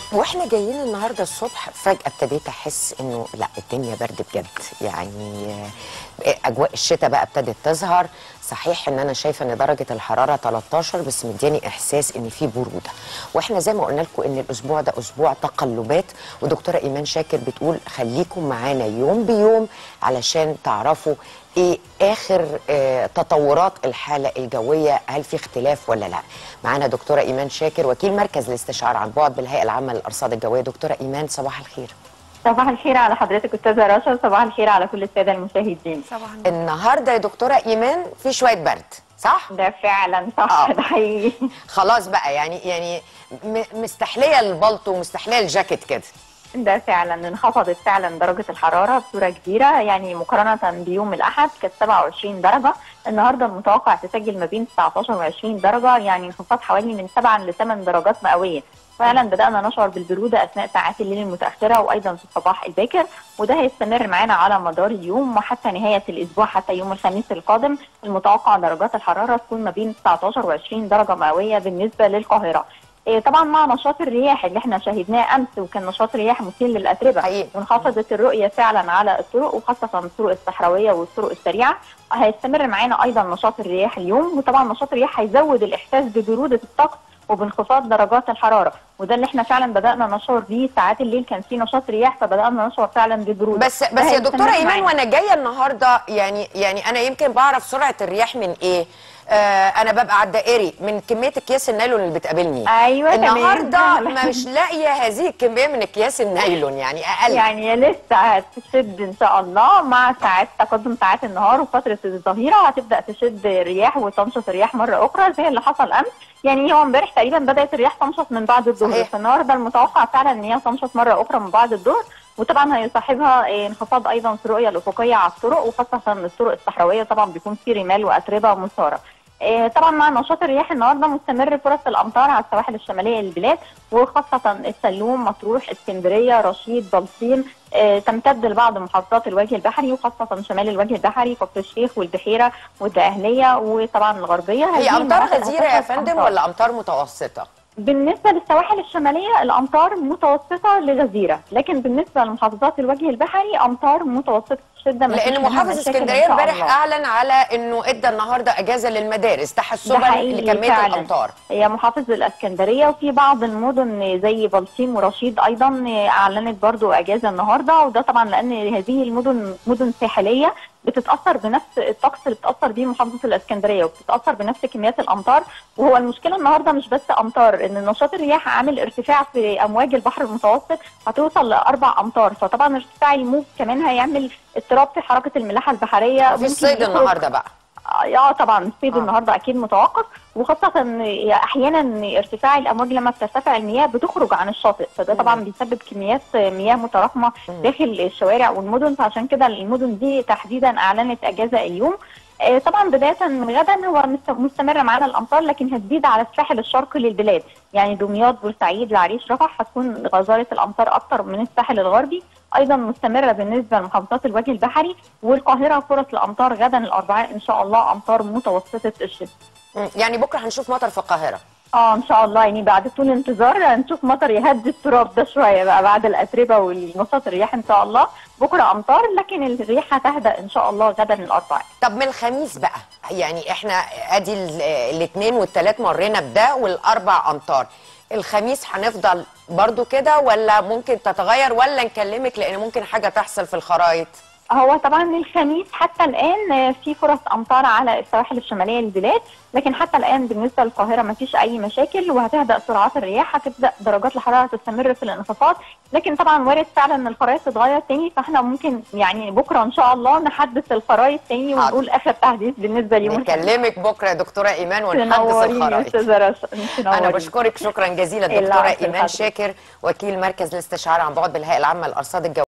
واحنا جايين النهارده الصبح فجأة ابتديت احس انه لا الدنيا برد بجد يعني آه، اجواء الشتاء بقى ابتدت تظهر صحيح ان انا شايفه ان درجه الحراره 13 بس مدياني احساس ان في بروده واحنا زي ما قلنا لكم ان الاسبوع ده اسبوع تقلبات ودكتوره ايمان شاكر بتقول خليكم معانا يوم بيوم علشان تعرفوا ايه اخر آه تطورات الحاله الجويه هل في اختلاف ولا لا معانا دكتوره ايمان شاكر وكيل مركز الاستشعار عن بعد بالهيئه العامه للارصاد الجويه دكتوره ايمان صباح الخير صباح الخير على حضرتك استاذه رشا وصباح الخير على كل الساده المشاهدين طبعا النهارده يا دكتوره ايمان في شويه برد صح ده فعلا صح آه. ده حقيقي خلاص بقى يعني يعني م- مستحليه البلطو ومستحليه الجاكيت كده ده فعلا انخفضت فعلا درجه الحراره بصوره كبيره يعني مقارنه بيوم الاحد كانت 27 درجه النهارده المتوقع تسجل ما بين 19 و20 درجه يعني انخفاض حوالي من 7 ل 8 درجات مئويه فعلا بدانا نشعر بالبروده اثناء ساعات الليل المتاخره وايضا في الصباح الباكر وده هيستمر معانا على مدار اليوم وحتى نهايه الاسبوع حتى يوم الخميس القادم المتوقع درجات الحراره تكون ما بين 19 و20 درجه مئويه بالنسبه للقاهره إيه طبعا مع نشاط الرياح اللي احنا شاهدناه امس وكان نشاط رياح مثير للاتربه حقيقي. وانخفضت الرؤيه فعلا على الطرق وخاصه الطرق الصحراويه والطرق السريعه هيستمر معانا ايضا نشاط الرياح اليوم وطبعا نشاط الرياح هيزود الاحساس ببروده الطقس وبانخفاض درجات الحراره وده اللي احنا فعلا بدانا نشعر بيه ساعات الليل كان في نشاط رياح فبدانا نشعر فعلا ببروده بس ده بس يا هيستمر دكتوره ايمان معانا. وانا جايه النهارده يعني يعني انا يمكن بعرف سرعه الرياح من ايه آه انا ببقى على الدائري من كميه اكياس النايلون اللي بتقابلني ايوه تمام. النهارده مش لاقيه هذه الكميه من اكياس النايلون يعني اقل يعني لسه هتشد ان شاء الله مع ساعات تقدم ساعات النهار وفتره الظهيره هتبدا تشد رياح وتنشط الرياح مره اخرى زي اللي حصل امس يعني هو امبارح تقريبا بدات الرياح تنشط من بعد الظهر صحيح. فالنهارده المتوقع فعلا ان هي تنشط مره اخرى من بعد الظهر وطبعا هيصاحبها إيه، انخفاض ايضا في الرؤيه الافقيه على الطرق وخاصه الطرق الصحراويه طبعا بيكون في رمال واتربه ومثاره إيه، طبعا مع نشاط الرياح النهارده مستمر فرص الامطار على السواحل الشماليه للبلاد وخاصه السلوم مطروح اسكندريه رشيد بلطيم آه، تمتد لبعض محافظات الوجه البحري وخاصه شمال الوجه البحري كفر الشيخ والبحيره والدقهليه وطبعا الغربيه هي هذه امطار المناطق غزيره يا هتشهد فندم أمطار. ولا امطار متوسطه بالنسبه للسواحل الشماليه الامطار متوسطه لغزيره لكن بالنسبه لمحافظات الوجه البحري امطار متوسطه الشده ما فيش لان منها محافظ مشاكل إن اسكندريه شاء امبارح الله. اعلن على انه ادى النهارده اجازه للمدارس ده تحسبا حقيقي لكميه فعلاً. الامطار هي محافظ الاسكندريه وفي بعض المدن زي بلطيم ورشيد ايضا اعلنت برضو اجازه النهارده وده طبعا لان هذه المدن مدن ساحليه بتتاثر بنفس الطقس اللي بتاثر بيه محافظه الاسكندريه وبتتاثر بنفس كميات الامطار وهو المشكله النهارده مش بس امطار ان نشاط الرياح عامل ارتفاع في امواج البحر المتوسط هتوصل لاربع امتار فطبعا ارتفاع الموج كمان هيعمل اضطراب في حركه الملاحه البحريه في ممكن الصيد يخرج- النهارده بقى اه طبعا الصيد آه. آه. النهارده اكيد متوقف وخاصه إن احيانا ارتفاع الامواج لما بترتفع المياه بتخرج عن الشاطئ فده طبعا مم. بيسبب كميات مياه متراكمه مم. داخل الشوارع والمدن فعشان كده المدن دي تحديدا اعلنت اجازه اليوم آه، طبعا بدايه من غدا هو مست- مستمره معانا الامطار لكن هتزيد على الساحل الشرقي للبلاد يعني دمياط بورسعيد العريش رفح هتكون غزاره الامطار اكتر من الساحل الغربي ايضا مستمره بالنسبه لمحافظات الوجه البحري والقاهره فرص الامطار غدا الاربعاء ان شاء الله امطار متوسطه الشده مم. يعني بكره هنشوف مطر في القاهره اه ان شاء الله يعني بعد طول انتظار هنشوف مطر يهدي التراب ده شويه بقى بعد الاتربه والنشاط الرياح ان شاء الله بكره امطار لكن الريح هتهدأ ان شاء الله غدا الاربعاء طب من الخميس بقى يعني احنا ادي الاثنين والثلاث مرينا بده والاربع امطار الخميس هنفضل برضو كده ولا ممكن تتغير ولا نكلمك لان ممكن حاجه تحصل في الخرايط هو طبعا الخميس حتى الان آه، في فرص امطار على السواحل الشماليه للبلاد لكن حتى الان بالنسبه للقاهره ما فيش اي مشاكل وهتهدأ سرعات الرياح هتبدا درجات الحراره تستمر في الانخفاض لكن طبعا وارد فعلا ان الخرائط تتغير تاني فاحنا ممكن يعني بكره ان شاء الله نحدث الخرائط تاني حاضر. ونقول اخر تحديث بالنسبه ليوم الخميس. نكلمك بكره يا دكتوره ايمان ونحدث تنوريني يا الخرائط استاذه رشا انا تنوريني. بشكرك شكرا جزيلا دكتوره العفو ايمان لحضرتك. شاكر وكيل مركز الاستشعار عن بعد بالهيئه العامه للارصاد الجويه